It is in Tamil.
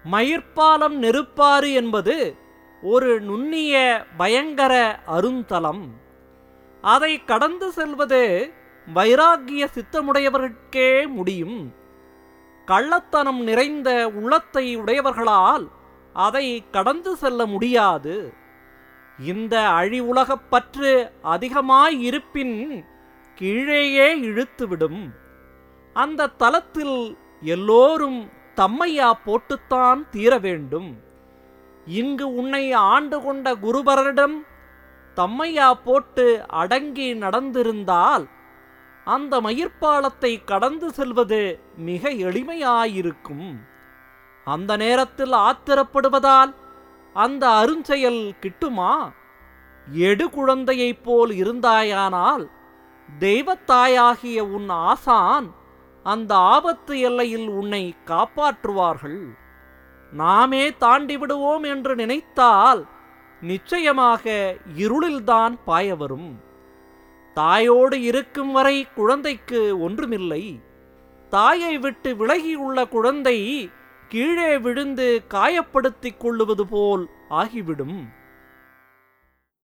மயிர்ப்பாலம் நெருப்பாறு என்பது ஒரு நுண்ணிய பயங்கர அருந்தலம் அதை கடந்து செல்வது வைராகிய சித்தமுடையவர்கட்கே முடியும் கள்ளத்தனம் நிறைந்த உள்ளத்தை உடையவர்களால் அதை கடந்து செல்ல முடியாது இந்த அழி உலகப் பற்று அதிகமாய் இருப்பின் கீழேயே இழுத்துவிடும் அந்த தலத்தில் எல்லோரும் தம்மையா போட்டுத்தான் தீர வேண்டும் இங்கு உன்னை ஆண்டு கொண்ட குருபரரிடம் தம்மையா போட்டு அடங்கி நடந்திருந்தால் அந்த மயிர்ப்பாலத்தை கடந்து செல்வது மிக எளிமையாயிருக்கும் அந்த நேரத்தில் ஆத்திரப்படுவதால் அந்த அருஞ்செயல் கிட்டுமா எடு குழந்தையைப் போல் இருந்தாயானால் தெய்வத்தாயாகிய உன் ஆசான் அந்த ஆபத்து எல்லையில் உன்னை காப்பாற்றுவார்கள் நாமே தாண்டி விடுவோம் என்று நினைத்தால் நிச்சயமாக இருளில்தான் பாய வரும் தாயோடு இருக்கும் வரை குழந்தைக்கு ஒன்றுமில்லை தாயை விட்டு விலகியுள்ள குழந்தை கீழே விழுந்து காயப்படுத்திக் கொள்ளுவது போல் ஆகிவிடும்